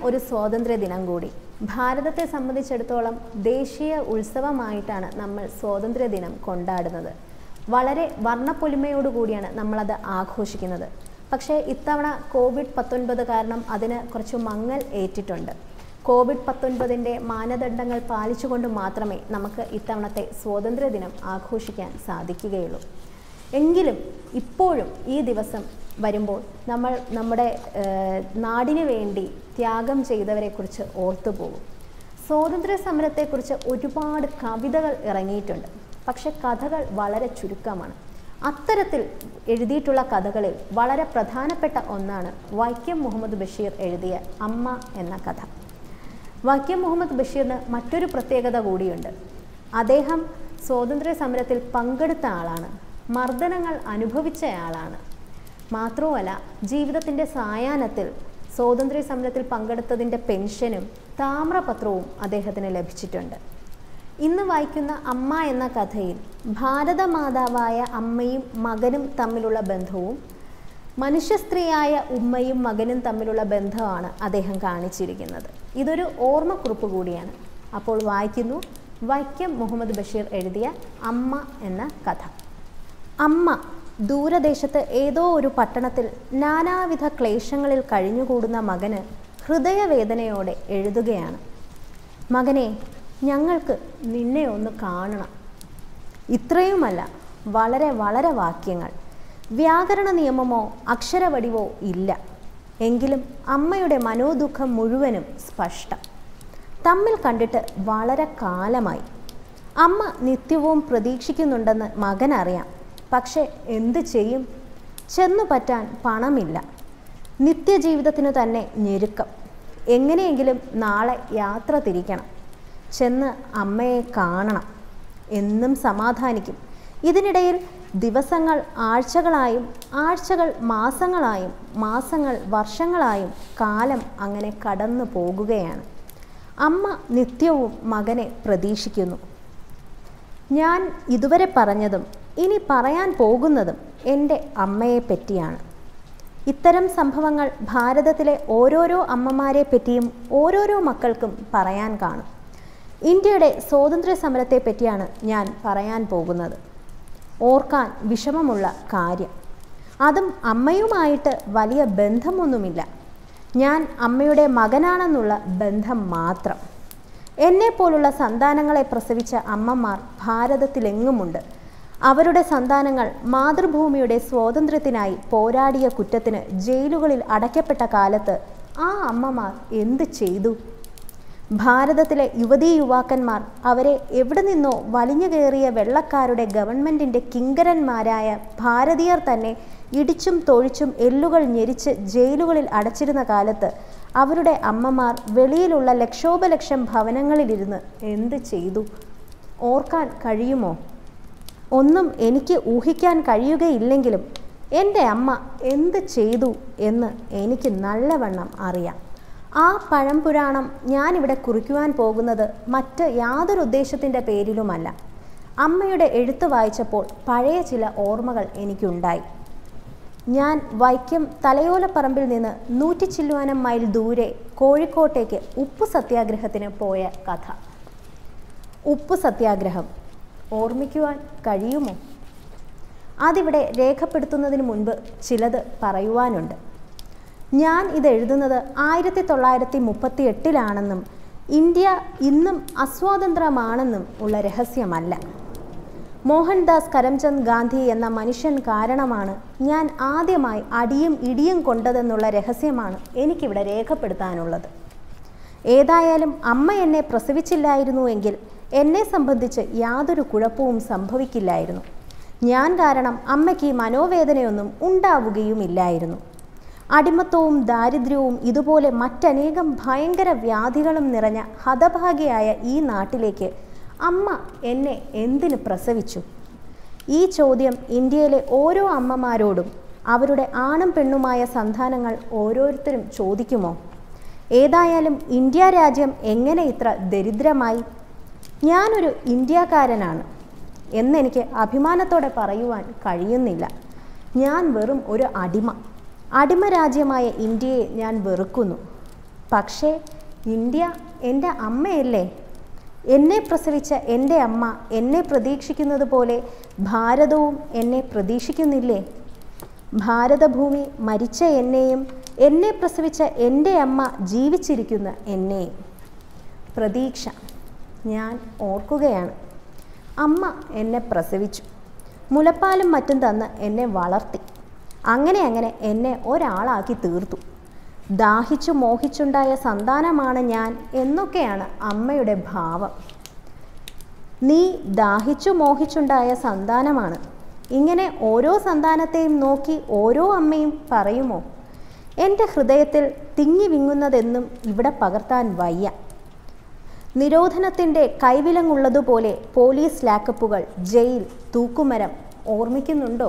ഒരു സ്വാതന്ത്ര്യ ദിനം കൂടി ഭാരതത്തെ സംബന്ധിച്ചിടത്തോളം ദേശീയ ഉത്സവമായിട്ടാണ് നമ്മൾ സ്വാതന്ത്ര്യ ദിനം കൊണ്ടാടുന്നത് വളരെ വർണ്ണപ്പൊലിമയോടുകൂടിയാണ് നമ്മളത് ആഘോഷിക്കുന്നത് പക്ഷേ ഇത്തവണ കോവിഡ് പത്തൊൻപത് കാരണം അതിന് കുറച്ച് മങ്ങൽ ഏറ്റിട്ടുണ്ട് കോവിഡ് പത്തൊൻപതിൻ്റെ മാനദണ്ഡങ്ങൾ പാലിച്ചുകൊണ്ട് മാത്രമേ നമുക്ക് ഇത്തവണത്തെ സ്വാതന്ത്ര്യ ദിനം ആഘോഷിക്കാൻ സാധിക്കുകയുള്ളൂ എങ്കിലും ഇപ്പോഴും ഈ ദിവസം വരുമ്പോൾ നമ്മൾ നമ്മുടെ ഏഹ്, നാടിനു വേണ്ടി ത്യാഗം ചെയ്തവരെക്കുറിച്ച് ഓർത്തു പോകും സ്വാതന്ത്ര്യ സമരത്തെക്കുറിച്ച് ഒരുപാട് കവിതകൾ ഇറങ്ങിയിട്ടുണ്ട് പക്ഷെ കഥകൾ വളരെ ചുരുക്കമാണ് അത്തരത്തിൽ എഴുതിയിട്ടുള്ള കഥകളിൽ വളരെ പ്രധാനപ്പെട്ട ഒന്നാണ് വൈക്കം മുഹമ്മദ് ബഷീർ എഴുതിയ അമ്മ എന്ന കഥ വൈക്കം മുഹമ്മദ് ബഷീറിന് മറ്റൊരു പ്രത്യേകത കൂടിയുണ്ട് അദ്ദേഹം സ്വാതന്ത്ര്യ സമരത്തിൽ പങ്കെടുത്ത ആളാണ് മർദ്ദനങ്ങൾ അനുഭവിച്ചയാളാണ് മാത്രവുമല്ല ജീവിതത്തിൻ്റെ സായാഹ്നത്തിൽ സ്വാതന്ത്ര്യ സമരത്തിൽ പങ്കെടുത്തതിൻ്റെ പെൻഷനും താമ്രപത്രവും അദ്ദേഹത്തിന് ലഭിച്ചിട്ടുണ്ട് ഇന്ന് വായിക്കുന്ന അമ്മ എന്ന കഥയിൽ ഭാരതമാതാവായ അമ്മയും മകനും തമ്മിലുള്ള ബന്ധവും മനുഷ്യസ്ത്രീയായ ഉമ്മയും മകനും തമ്മിലുള്ള ബന്ധമാണ് അദ്ദേഹം കാണിച്ചിരിക്കുന്നത് ഇതൊരു ഓർമ്മക്കുറിപ്പ് കൂടിയാണ് അപ്പോൾ വായിക്കുന്നു വൈക്കം മുഹമ്മദ് ബഷീർ എഴുതിയ അമ്മ എന്ന കഥ അമ്മ ദൂരദേശത്ത് ഏതോ ഒരു പട്ടണത്തിൽ നാനാവിധ ക്ലേശങ്ങളിൽ കഴിഞ്ഞുകൂടുന്ന മകന് ഹൃദയവേദനയോടെ എഴുതുകയാണ് മകനെ ഞങ്ങൾക്ക് നിന്നെ ഒന്ന് കാണണം ഇത്രയുമല്ല വളരെ വളരെ വാക്യങ്ങൾ വ്യാകരണ നിയമമോ അക്ഷരവടിവോ ഇല്ല എങ്കിലും അമ്മയുടെ മനോദുഃഖം മുഴുവനും സ്പഷ്ടം തമ്മിൽ കണ്ടിട്ട് വളരെ കാലമായി അമ്മ നിത്യവും പ്രതീക്ഷിക്കുന്നുണ്ടെന്ന് മകനറിയാം പക്ഷേ എന്തു ചെയ്യും ചെന്നു പറ്റാൻ പണമില്ല നിത്യജീവിതത്തിനു തന്നെ ഞെരുക്കം എങ്ങനെയെങ്കിലും നാളെ യാത്ര തിരിക്കണം ചെന്ന് അമ്മയെ കാണണം എന്നും സമാധാനിക്കും ഇതിനിടയിൽ ദിവസങ്ങൾ ആഴ്ചകളായും ആഴ്ചകൾ മാസങ്ങളായും മാസങ്ങൾ വർഷങ്ങളായും കാലം അങ്ങനെ കടന്നു പോകുകയാണ് അമ്മ നിത്യവും മകനെ പ്രതീക്ഷിക്കുന്നു ഞാൻ ഇതുവരെ പറഞ്ഞതും ഇനി പറയാൻ പോകുന്നതും എൻ്റെ അമ്മയെ പറ്റിയാണ് ഇത്തരം സംഭവങ്ങൾ ഭാരതത്തിലെ ഓരോരോ അമ്മമാരെ പറ്റിയും ഓരോരോ മക്കൾക്കും പറയാൻ കാണും ഇന്ത്യയുടെ സ്വാതന്ത്ര്യ സമരത്തെ പറ്റിയാണ് ഞാൻ പറയാൻ പോകുന്നത് ഓർക്കാൻ വിഷമമുള്ള കാര്യം അതും അമ്മയുമായിട്ട് വലിയ ബന്ധമൊന്നുമില്ല ഞാൻ അമ്മയുടെ മകനാണെന്നുള്ള ബന്ധം മാത്രം എന്നെപ്പോലുള്ള സന്താനങ്ങളെ പ്രസവിച്ച അമ്മമാർ ഭാരതത്തിലെങ്ങുമുണ്ട് അവരുടെ സന്താനങ്ങൾ മാതൃഭൂമിയുടെ സ്വാതന്ത്ര്യത്തിനായി പോരാടിയ കുറ്റത്തിന് ജയിലുകളിൽ അടയ്ക്കപ്പെട്ട കാലത്ത് ആ അമ്മമാർ എന്ത് ചെയ്തു ഭാരതത്തിലെ യുവതീ യുവാക്കന്മാർ അവരെ എവിടെ നിന്നോ വലിഞ്ഞു കയറിയ വെള്ളക്കാരുടെ ഗവൺമെൻറ്റിൻ്റെ കിങ്കരന്മാരായ ഭാരതീയർ തന്നെ ഇടിച്ചും തൊഴിച്ചും എല്ലുകൾ ഞെരിച്ച് ജയിലുകളിൽ അടച്ചിരുന്ന കാലത്ത് അവരുടെ അമ്മമാർ വെളിയിലുള്ള ലക്ഷോപലക്ഷം ഭവനങ്ങളിലിരുന്ന് എന്ത് ചെയ്തു ഓർക്കാൻ കഴിയുമോ ഒന്നും എനിക്ക് ഊഹിക്കാൻ കഴിയുകയില്ലെങ്കിലും എൻ്റെ അമ്മ എന്ത് ചെയ്തു എന്ന് എനിക്ക് നല്ലവണ്ണം അറിയാം ആ പഴംപുരാണം ഞാനിവിടെ കുറിക്കുവാൻ പോകുന്നത് മറ്റ് യാതൊരു ഉദ്ദേശത്തിൻ്റെ പേരിലുമല്ല അമ്മയുടെ എഴുത്ത് വായിച്ചപ്പോൾ പഴയ ചില ഓർമ്മകൾ എനിക്കുണ്ടായി ഞാൻ വൈക്കം തലയോലപ്പറമ്പിൽ നിന്ന് നൂറ്റി ചില്ലുവാനം മൈൽ ദൂരെ കോഴിക്കോട്ടേക്ക് ഉപ്പു സത്യാഗ്രഹത്തിന് പോയ കഥ ഉപ്പു സത്യാഗ്രഹം ഓർമ്മിക്കുവാൻ കഴിയുമോ അതിവിടെ രേഖപ്പെടുത്തുന്നതിന് മുൻപ് ചിലത് പറയുവാനുണ്ട് ഞാൻ ഇത് എഴുതുന്നത് ആയിരത്തി തൊള്ളായിരത്തി മുപ്പത്തി എട്ടിലാണെന്നും ഇന്ത്യ ഇന്നും അസ്വാതന്ത്രമാണെന്നും ഉള്ള രഹസ്യമല്ല മോഹൻദാസ് കരംചന്ദ് ഗാന്ധി എന്ന മനുഷ്യൻ കാരണമാണ് ഞാൻ ആദ്യമായി അടിയും ഇടിയും കൊണ്ടതെന്നുള്ള രഹസ്യമാണ് എനിക്കിവിടെ രേഖപ്പെടുത്താനുള്ളത് ഏതായാലും അമ്മ എന്നെ പ്രസവിച്ചില്ലായിരുന്നുവെങ്കിൽ എന്നെ സംബന്ധിച്ച് യാതൊരു കുഴപ്പവും സംഭവിക്കില്ലായിരുന്നു ഞാൻ കാരണം അമ്മയ്ക്ക് ഈ മനോവേദനയൊന്നും ഉണ്ടാവുകയുമില്ലായിരുന്നു അടിമത്വവും ദാരിദ്ര്യവും ഇതുപോലെ മറ്റനേകം ഭയങ്കര വ്യാധികളും നിറഞ്ഞ ഹതഭാഗ്യയായ ഈ നാട്ടിലേക്ക് അമ്മ എന്നെ എന്തിന് പ്രസവിച്ചു ഈ ചോദ്യം ഇന്ത്യയിലെ ഓരോ അമ്മമാരോടും അവരുടെ ആണും പെണ്ണുമായ സന്താനങ്ങൾ ഓരോരുത്തരും ചോദിക്കുമോ ഏതായാലും ഇന്ത്യ രാജ്യം എങ്ങനെ ഇത്ര ദരിദ്രമായി ഞാനൊരു ഇന്ത്യക്കാരനാണ് എന്നെനിക്ക് അഭിമാനത്തോടെ പറയുവാൻ കഴിയുന്നില്ല ഞാൻ വെറും ഒരു അടിമ അടിമ രാജ്യമായ ഇന്ത്യയെ ഞാൻ വെറുക്കുന്നു പക്ഷേ ഇന്ത്യ എൻ്റെ അമ്മയല്ലേ എന്നെ പ്രസവിച്ച എൻ്റെ അമ്മ എന്നെ പ്രതീക്ഷിക്കുന്നത് പോലെ ഭാരതവും എന്നെ പ്രതീക്ഷിക്കുന്നില്ലേ ഭാരതഭൂമി മരിച്ച എന്നെയും എന്നെ പ്രസവിച്ച എൻ്റെ അമ്മ ജീവിച്ചിരിക്കുന്ന എന്നെയും പ്രതീക്ഷ ഞാൻ ഓർക്കുകയാണ് അമ്മ എന്നെ പ്രസവിച്ചു മുലപ്പാലും മറ്റും തന്ന് എന്നെ വളർത്തി അങ്ങനെ അങ്ങനെ എന്നെ ഒരാളാക്കി തീർത്തു ദാഹിച്ചു മോഹിച്ചുണ്ടായ സന്താനമാണ് ഞാൻ എന്നൊക്കെയാണ് അമ്മയുടെ ഭാവം നീ ദാഹിച്ചു മോഹിച്ചുണ്ടായ സന്താനമാണ് ഇങ്ങനെ ഓരോ സന്താനത്തെയും നോക്കി ഓരോ അമ്മയും പറയുമോ എൻ്റെ ഹൃദയത്തിൽ തിങ്ങി വിങ്ങുന്നതെന്നും ഇവിടെ പകർത്താൻ വയ്യ നിരോധനത്തിൻ്റെ കൈവിലങ്ങുള്ളതുപോലെ പോലീസ് ലാക്കപ്പുകൾ ജയിൽ തൂക്കുമരം ഓർമ്മിക്കുന്നുണ്ടോ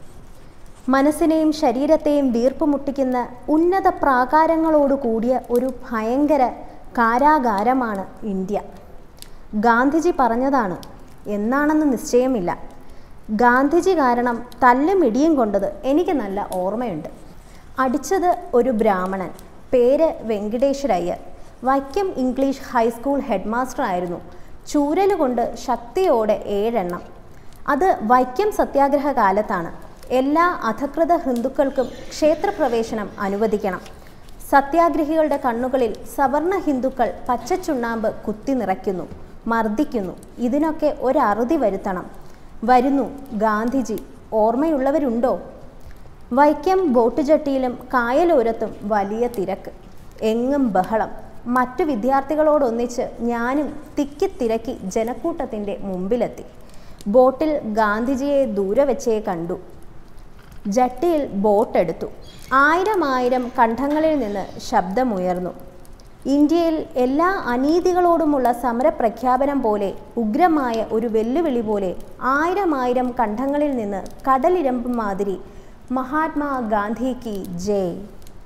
മനസ്സിനെയും ശരീരത്തെയും വീർപ്പുമുട്ടിക്കുന്ന ഉന്നത പ്രാകാരങ്ങളോട് കൂടിയ ഒരു ഭയങ്കര കാരാകാരമാണ് ഇന്ത്യ ഗാന്ധിജി പറഞ്ഞതാണ് എന്നാണെന്ന് നിശ്ചയമില്ല ഗാന്ധിജി കാരണം തല്ലും ഇടിയും കൊണ്ടത് എനിക്ക് നല്ല ഓർമ്മയുണ്ട് അടിച്ചത് ഒരു ബ്രാഹ്മണൻ പേര് Venkateswarayyar Vaikom English high school head master ആയിരുന്നു ചൂരലുകൊണ്ട് ശക്തിയോടെ ഏഴെണ്ണം അത് വൈക്കം സത്യാഗ്രഹ കാലത്താണ് എല്ലാ അധകൃത ഹിന്ദുക്കൾക്കും ക്ഷേത്രപ്രവേശനം അനുവദിക്കണം സത്യാഗ്രഹികളുടെ കണ്ണുകളിൽ സവർണ ഹിന്ദുക്കൾ പച്ചച്ചുണ്ണാമ്പ് കുത്തി നിറയ്ക്കുന്നു മർദ്ദിക്കുന്നു ഇതിനൊക്കെ ഒരറുതി വരുത്തണം വരുന്നു ഗാന്ധിജി ഓർമ്മയുള്ളവരുണ്ടോ വൈക്കം ബോട്ടുചട്ടിയിലും കായലോരത്തും വലിയ തിരക്ക് എങ്ങും ബഹളം മറ്റു വിദ്യാർത്ഥികളോടൊന്നിച്ച് ഞാനും തിക്കി തിരക്കി ജനക്കൂട്ടത്തിൻ്റെ മുമ്പിലെത്തി ബോട്ടിൽ ഗാന്ധിജിയെ ദൂരെ വെച്ചേ കണ്ടു ജട്ടിയിൽ ബോട്ടെടുത്തു ആയിരം ആയിരം കണ്ഠങ്ങളിൽ നിന്ന് ശബ്ദമുയർന്നു ഇന്ത്യയിൽ എല്ലാ അനീതികളോടുമുള്ള സമരപ്രഖ്യാപനം പോലെ ഉഗ്രമായ ഒരു വെല്ലുവിളി പോലെ ആയിരം ആയിരം കണ്ഠങ്ങളിൽ നിന്ന് കടലിരമ്പ് മാതിരി മഹാത്മാ ഗാന്ധിക്ക് ജയ്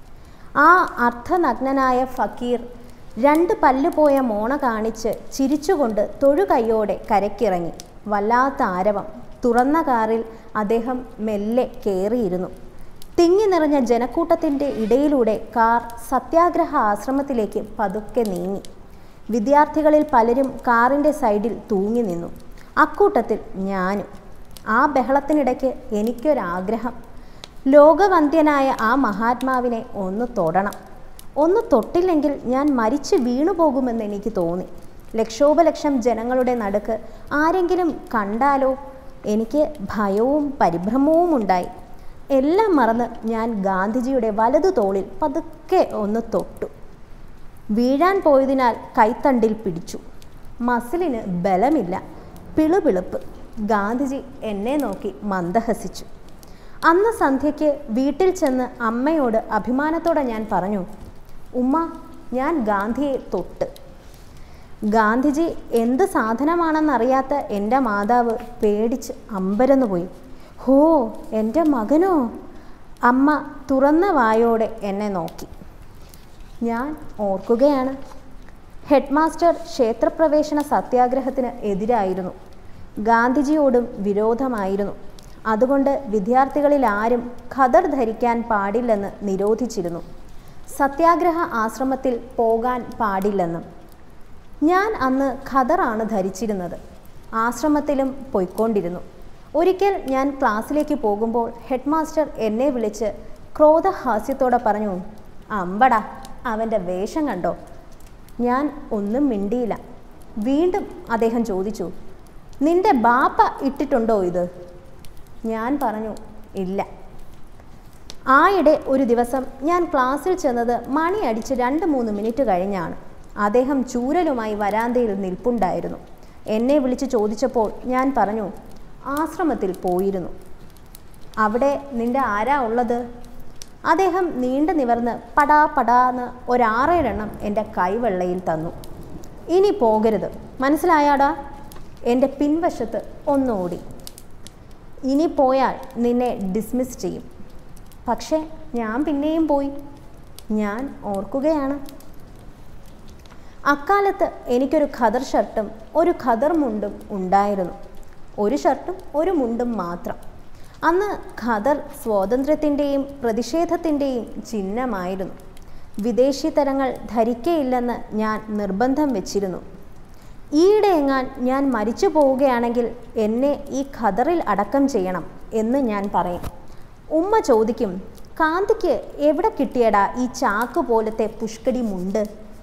ആ അർത്ഥനഗ്നനായ ഫക്കീർ രണ്ട് പല്ലുപോയ മോണ കാണിച്ച് ചിരിച്ചുകൊണ്ട് തൊഴുകൈയോടെ കരക്കിറങ്ങി വല്ലാത്ത ആരവം തുറന്ന കാറിൽ അദ്ദേഹം മെല്ലെ കയറിയിരുന്നു തിങ്ങി നിറഞ്ഞ ജനക്കൂട്ടത്തിൻ്റെ ഇടയിലൂടെ കാർ സത്യാഗ്രഹ ആശ്രമത്തിലേക്ക് പതുക്കെ നീങ്ങി വിദ്യാർത്ഥികളിൽ പലരും കാറിൻ്റെ സൈഡിൽ തൂങ്ങി നിന്നു അക്കൂട്ടത്തിൽ ഞാനും ആ ബഹളത്തിനിടയ്ക്ക് എനിക്കൊരാഗ്രഹം ലോകവന്ധ്യനായ ആ മഹാത്മാവിനെ ഒന്ന് തൊടണം ഒന്ന് തൊട്ടില്ലെങ്കിൽ ഞാൻ മരിച്ചു വീണു പോകുമെന്ന് എനിക്ക് തോന്നി ലക്ഷോപലക്ഷം ജനങ്ങളുടെ നടുക്ക് ആരെങ്കിലും കണ്ടാലോ എനിക്ക് ഭയവും പരിഭ്രമവും ഉണ്ടായി എല്ലാം മറന്ന് ഞാൻ ഗാന്ധിജിയുടെ വലതു തോളിൽ പതുക്കെ ഒന്ന് തൊട്ടു വീഴാൻ പോയതിനാൽ കൈത്തണ്ടിൽ പിടിച്ചു മസിലിന് ബലമില്ല പിളുപിളുപ്പ് ഗാന്ധിജി എന്നെ നോക്കി മന്ദഹസിച്ചു അന്ന് സന്ധ്യയ്ക്ക് വീട്ടിൽ ചെന്ന് അമ്മയോട് അഭിമാനത്തോടെ ഞാൻ പറഞ്ഞു ഉമ്മ ഞാൻ ഗാന്ധിയെ തൊട്ട് ഗാന്ധിജി എന്ത് സാധനമാണെന്നറിയാത്ത എൻ്റെ മാതാവ് പേടിച്ച് അമ്പരന്നു പോയി ഹോ എൻ്റെ മകനോ അമ്മ തുറന്ന വായോടെ എന്നെ നോക്കി ഞാൻ ഓർക്കുകയാണ് ഹെഡ് മാസ്റ്റർ ക്ഷേത്രപ്രവേശന സത്യാഗ്രഹത്തിന് എതിരായിരുന്നു ഗാന്ധിജിയോടും വിരോധമായിരുന്നു അതുകൊണ്ട് വിദ്യാർത്ഥികളിൽ ആരും ഖദർ ധരിക്കാൻ പാടില്ലെന്ന് നിരോധിച്ചിരുന്നു സത്യാഗ്രഹ ആശ്രമത്തിൽ പോകാൻ പാടില്ലെന്നും ഞാൻ അന്ന് ഖദറാണ് ധരിച്ചിരുന്നത് ആശ്രമത്തിലും പൊയ്ക്കൊണ്ടിരുന്നു ഒരിക്കൽ ഞാൻ ക്ലാസ്സിലേക്ക് പോകുമ്പോൾ ഹെഡ് മാസ്റ്റർ എന്നെ വിളിച്ച് ക്രോധഹാസ്യത്തോടെ പറഞ്ഞു അമ്പടാ അവൻ്റെ വേഷം കണ്ടോ ഞാൻ ഒന്നും മിണ്ടിയില്ല വീണ്ടും അദ്ദേഹം ചോദിച്ചു നിന്റെ ബാപ്പ ഇട്ടിട്ടുണ്ടോ ഇത് ഞാൻ പറഞ്ഞു ഇല്ല ആയിടെ ഒരു ദിവസം ഞാൻ ക്ലാസ്സിൽ ചെന്നത് മണി അടിച്ച് രണ്ട് മൂന്ന് മിനിറ്റ് കഴിഞ്ഞാണ് അദ്ദേഹം ചൂരലുമായി വരാന്തയിൽ നിൽപ്പുണ്ടായിരുന്നു എന്നെ വിളിച്ച് ചോദിച്ചപ്പോൾ ഞാൻ പറഞ്ഞു ആശ്രമത്തിൽ പോയിരുന്നു അവിടെ നിന്റെ ആരാ ഉള്ളത് അദ്ദേഹം നീണ്ടു നിവർന്ന് പടാ പടാന്ന് ഒരാറേഴെണ്ണം എൻ്റെ കൈവെള്ളയിൽ തന്നു ഇനി പോകരുത് മനസ്സിലായാടാ എൻ്റെ പിൻവശത്ത് ഒന്നോടി ഇനി പോയാൽ നിന്നെ ഡിസ്മിസ് ചെയ്യും പക്ഷേ ഞാൻ പിന്നെയും പോയി ഞാൻ ഓർക്കുകയാണ് അക്കാലത്ത് എനിക്കൊരു ഖദർ ഷർട്ടും ഒരു ഖദർ മുണ്ടും ഉണ്ടായിരുന്നു ഒരു ഷർട്ടും ഒരു മുണ്ടും മാത്രം അന്ന് ഖദർ സ്വാതന്ത്ര്യത്തിൻ്റെയും പ്രതിഷേധത്തിൻ്റെയും ചിഹ്നമായിരുന്നു വിദേശി തരങ്ങൾ ധരിക്കയില്ലെന്ന് ഞാൻ നിർബന്ധം വെച്ചിരുന്നു ഈയിടെ എങ്ങാൻ ഞാൻ മരിച്ചു പോവുകയാണെങ്കിൽ എന്നെ ഈ ഖദറിൽ അടക്കം ചെയ്യണം എന്ന് ഞാൻ പറയും ഉമ്മ ചോദിക്കും കാന്തിക്ക് എവിടെ കിട്ടിയടാ ഈ ചാക്ക് പോലത്തെ പുഷ്കടി മുണ്ട്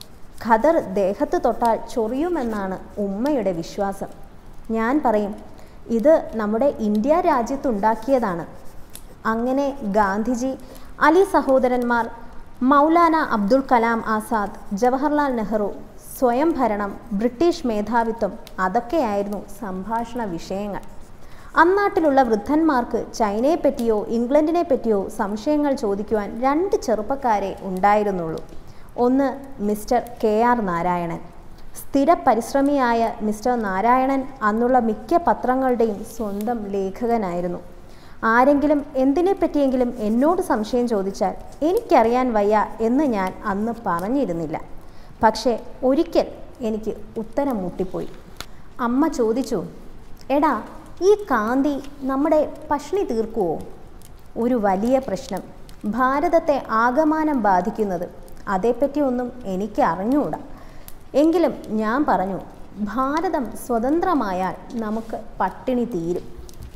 ഖദർ ദേഹത്ത് തൊട്ടാൽ ചൊറിയുമെന്നാണ് ഉമ്മയുടെ വിശ്വാസം ഞാൻ പറയും ഇത് നമ്മുടെ ഇന്ത്യ രാജ്യത്തുണ്ടാക്കിയതാണ് അങ്ങനെ ഗാന്ധിജി അലി സഹോദരന്മാർ മൗലാന അബ്ദുൽ കലാം ആസാദ് ജവഹർലാൽ നെഹ്റു സ്വയം ഭരണം ബ്രിട്ടീഷ് മേധാവിത്വം അതൊക്കെയായിരുന്നു സംഭാഷണ വിഷയങ്ങൾ അന്നാട്ടിലുള്ള വൃദ്ധന്മാർക്ക് ചൈനയെ പറ്റിയോ ഇംഗ്ലണ്ടിനെ പറ്റിയോ സംശയങ്ങൾ ചോദിക്കുവാൻ രണ്ട് ചെറുപ്പക്കാരെ ഉണ്ടായിരുന്നുള്ളൂ ഒന്ന് മിസ്റ്റർ കെ ആർ നാരായണൻ സ്ഥിര പരിശ്രമിയായ മിസ്റ്റർ നാരായണൻ അന്നുള്ള മിക്ക പത്രങ്ങളുടെയും സ്വന്തം ലേഖകനായിരുന്നു ആരെങ്കിലും എന്തിനെ പറ്റിയെങ്കിലും എന്നോട് സംശയം ചോദിച്ചാൽ എനിക്കറിയാൻ വയ്യ എന്ന് ഞാൻ അന്ന് പറഞ്ഞിരുന്നില്ല പക്ഷേ ഒരിക്കൽ എനിക്ക് ഉത്തരം മുട്ടിപ്പോയി അമ്മ ചോദിച്ചു എടാ ഈ കാന്തി നമ്മുടെ പഷ്ണി തീർക്കുവോ ഒരു വലിയ പ്രശ്നം ഭാരതത്തെ ആകമാനം ബാധിക്കുന്നത് അതേപ്പറ്റി ഒന്നും എനിക്ക് അറിഞ്ഞുകൂടാ എങ്കിലും ഞാൻ പറഞ്ഞു ഭാരതം സ്വതന്ത്രമായാൽ നമുക്ക് പട്ടിണി തീരും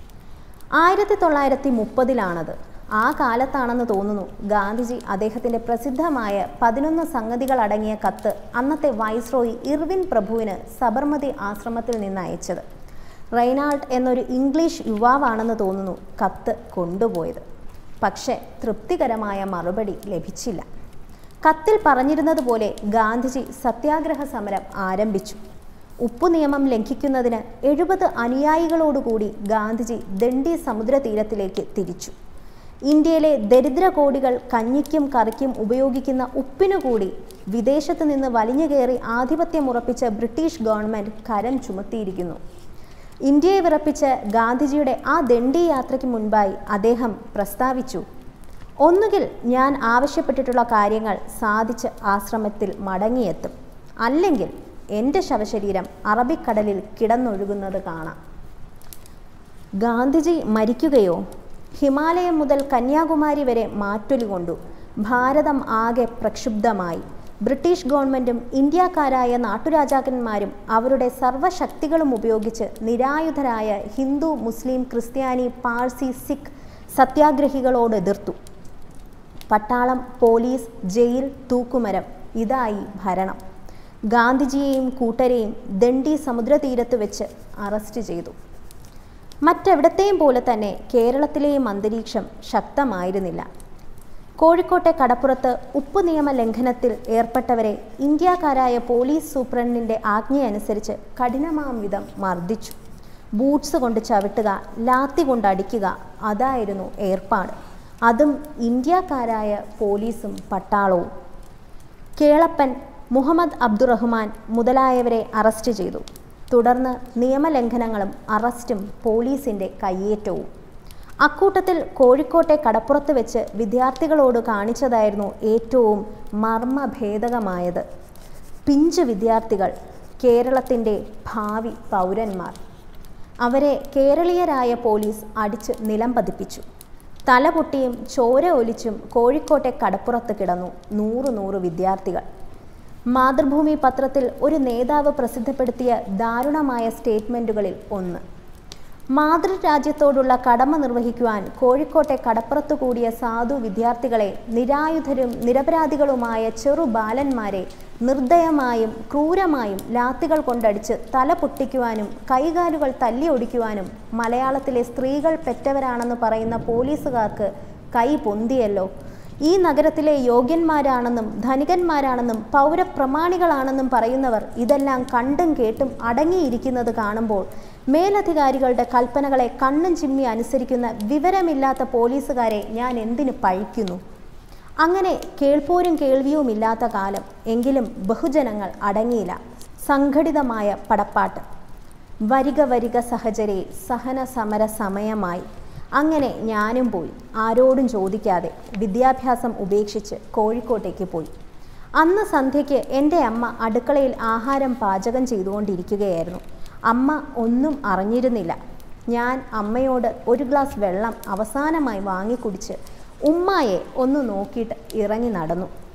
ആയിരത്തി തൊള്ളായിരത്തി മുപ്പതിലാണത് ആ കാലത്താണെന്ന് തോന്നുന്നു ഗാന്ധിജി അദ്ദേഹത്തിൻ്റെ പ്രസിദ്ധമായ പതിനൊന്ന് സംഗതികൾ അടങ്ങിയ കത്ത് അന്നത്തെ വൈസ്രോയി ഇർവിൻ പ്രഭുവിന് സബർമതി ആശ്രമത്തിൽ നിന്ന് അയച്ചത് റെയ്നാൾഡ് എന്നൊരു ഇംഗ്ലീഷ് യുവാവാണെന്ന് തോന്നുന്നു കത്ത് കൊണ്ടുപോയത് പക്ഷേ തൃപ്തികരമായ മറുപടി ലഭിച്ചില്ല കത്തിൽ പറഞ്ഞിരുന്നത് പോലെ ഗാന്ധിജി സത്യാഗ്രഹ സമരം ആരംഭിച്ചു ഉപ്പു നിയമം ലംഘിക്കുന്നതിന് എഴുപത് അനുയായികളോടുകൂടി ഗാന്ധിജി ദണ്ഡി സമുദ്രതീരത്തിലേക്ക് തിരിച്ചു ഇന്ത്യയിലെ ദരിദ്ര കോടികൾ കഞ്ഞിക്കും കറിക്കും ഉപയോഗിക്കുന്ന ഉപ്പിനു കൂടി വിദേശത്ത് നിന്ന് വലിഞ്ഞു കയറി ആധിപത്യമുറപ്പിച്ച ബ്രിട്ടീഷ് ഗവൺമെൻറ് കരം ചുമത്തിയിരിക്കുന്നു ഇന്ത്യയെ വിറപ്പിച്ച ഗാന്ധിജിയുടെ ആ ദണ്ഡി യാത്രയ്ക്ക് മുൻപായി അദ്ദേഹം പ്രസ്താവിച്ചു ഒന്നുകിൽ ഞാൻ ആവശ്യപ്പെട്ടിട്ടുള്ള കാര്യങ്ങൾ സാധിച്ച് ആശ്രമത്തിൽ മടങ്ങിയെത്തും അല്ലെങ്കിൽ എൻ്റെ ശവശരീരം അറബിക്കടലിൽ കിടന്നൊഴുകുന്നത് കാണാം ഗാന്ധിജി മരിക്കുകയോ ഹിമാലയം മുതൽ കന്യാകുമാരി വരെ മാറ്റൊലി കൊണ്ടു ഭാരതം ആകെ പ്രക്ഷുബ്ധമായി ബ്രിട്ടീഷ് ഗവൺമെൻറ്റും ഇന്ത്യക്കാരായ നാട്ടുരാജാക്കന്മാരും അവരുടെ സർവ്വശക്തികളും ഉപയോഗിച്ച് നിരായുധരായ ഹിന്ദു മുസ്ലിം ക്രിസ്ത്യാനി പാഴ്സി സിഖ് സത്യാഗ്രഹികളോട് എതിർത്തു പട്ടാളം പോലീസ് ജയിൽ തൂക്കുമരം ഇതായി ഭരണം ഗാന്ധിജിയെയും കൂട്ടരെയും ദണ്ഡി സമുദ്രതീരത്ത് വെച്ച് അറസ്റ്റ് ചെയ്തു മറ്റെവിടത്തെയും പോലെ തന്നെ കേരളത്തിലെയും അന്തരീക്ഷം ശക്തമായിരുന്നില്ല കോഴിക്കോട്ടെ കടപ്പുറത്ത് ഉപ്പ് നിയമ ലംഘനത്തിൽ ഏർപ്പെട്ടവരെ ഇന്ത്യക്കാരായ പോലീസ് സൂപ്രണ്ടിൻ്റെ ആജ്ഞയനുസരിച്ച് കഠിനമാം വിധം മർദ്ദിച്ചു ബൂട്ട്സ് കൊണ്ട് ചവിട്ടുക ലാത്തി കൊണ്ട് അടിക്കുക അതായിരുന്നു ഏർപ്പാട് അതും ഇന്ത്യക്കാരായ പോലീസും പട്ടാളവും കേളപ്പൻ മുഹമ്മദ് അബ്ദുറഹ്മാൻ മുതലായവരെ അറസ്റ്റ് ചെയ്തു തുടർന്ന് നിയമലംഘനങ്ങളും അറസ്റ്റും പോലീസിൻ്റെ കയ്യേറ്റവും അക്കൂട്ടത്തിൽ കോഴിക്കോട്ടെ കടപ്പുറത്ത് വെച്ച് വിദ്യാർത്ഥികളോട് കാണിച്ചതായിരുന്നു ഏറ്റവും മർമ്മഭേദകമായത് പിഞ്ചു വിദ്യാർത്ഥികൾ കേരളത്തിൻ്റെ ഭാവി പൗരന്മാർ അവരെ കേരളീയരായ പോലീസ് അടിച്ച് നിലം പതിപ്പിച്ചു തലപൊട്ടിയും ചോര ഒലിച്ചും കോഴിക്കോട്ടെ കടപ്പുറത്ത് കിടന്നു നൂറ് നൂറ് വിദ്യാർത്ഥികൾ മാതൃഭൂമി പത്രത്തിൽ ഒരു നേതാവ് പ്രസിദ്ധപ്പെടുത്തിയ ദാരുണമായ സ്റ്റേറ്റ്മെൻറ്റുകളിൽ ഒന്ന് മാതൃരാജ്യത്തോടുള്ള കടമ നിർവഹിക്കുവാൻ കോഴിക്കോട്ടെ കടപ്പുറത്തു കൂടിയ സാധു വിദ്യാർത്ഥികളെ നിരായുധരും നിരപരാധികളുമായ ചെറു ബാലന്മാരെ നിർദ്ദയമായും ക്രൂരമായും ലാത്തികൾ കൊണ്ടടിച്ച് തല പൊട്ടിക്കുവാനും കൈകാലുകൾ തല്ലി ഒടിക്കുവാനും മലയാളത്തിലെ സ്ത്രീകൾ പെറ്റവരാണെന്ന് പറയുന്ന പോലീസുകാർക്ക് കൈ പൊന്തിയല്ലോ ഈ നഗരത്തിലെ യോഗ്യന്മാരാണെന്നും ധനികന്മാരാണെന്നും പൗരപ്രമാണികളാണെന്നും പറയുന്നവർ ഇതെല്ലാം കണ്ടും കേട്ടും അടങ്ങിയിരിക്കുന്നത് കാണുമ്പോൾ മേലധികാരികളുടെ കൽപ്പനകളെ കണ്ണും ചിമ്മി അനുസരിക്കുന്ന വിവരമില്ലാത്ത പോലീസുകാരെ ഞാൻ എന്തിനു പഴിക്കുന്നു അങ്ങനെ കേൾപ്പോരും കേൾവിയും ഇല്ലാത്ത കാലം എങ്കിലും ബഹുജനങ്ങൾ അടങ്ങിയില്ല സംഘടിതമായ പടപ്പാട്ട് വരിക വരിക സഹചരെ സഹന സമര സമയമായി അങ്ങനെ ഞാനും പോയി ആരോടും ചോദിക്കാതെ വിദ്യാഭ്യാസം ഉപേക്ഷിച്ച് കോഴിക്കോട്ടേക്ക് പോയി അന്ന് സന്ധ്യയ്ക്ക് എൻ്റെ അമ്മ അടുക്കളയിൽ ആഹാരം പാചകം ചെയ്തുകൊണ്ടിരിക്കുകയായിരുന്നു അമ്മ ഒന്നും അറിഞ്ഞിരുന്നില്ല ഞാൻ അമ്മയോട് ഒരു ഗ്ലാസ് വെള്ളം അവസാനമായി വാങ്ങിക്കുടിച്ച് ഉമ്മായെ ഒന്ന് നോക്കിയിട്ട് ഇറങ്ങി നടന്നു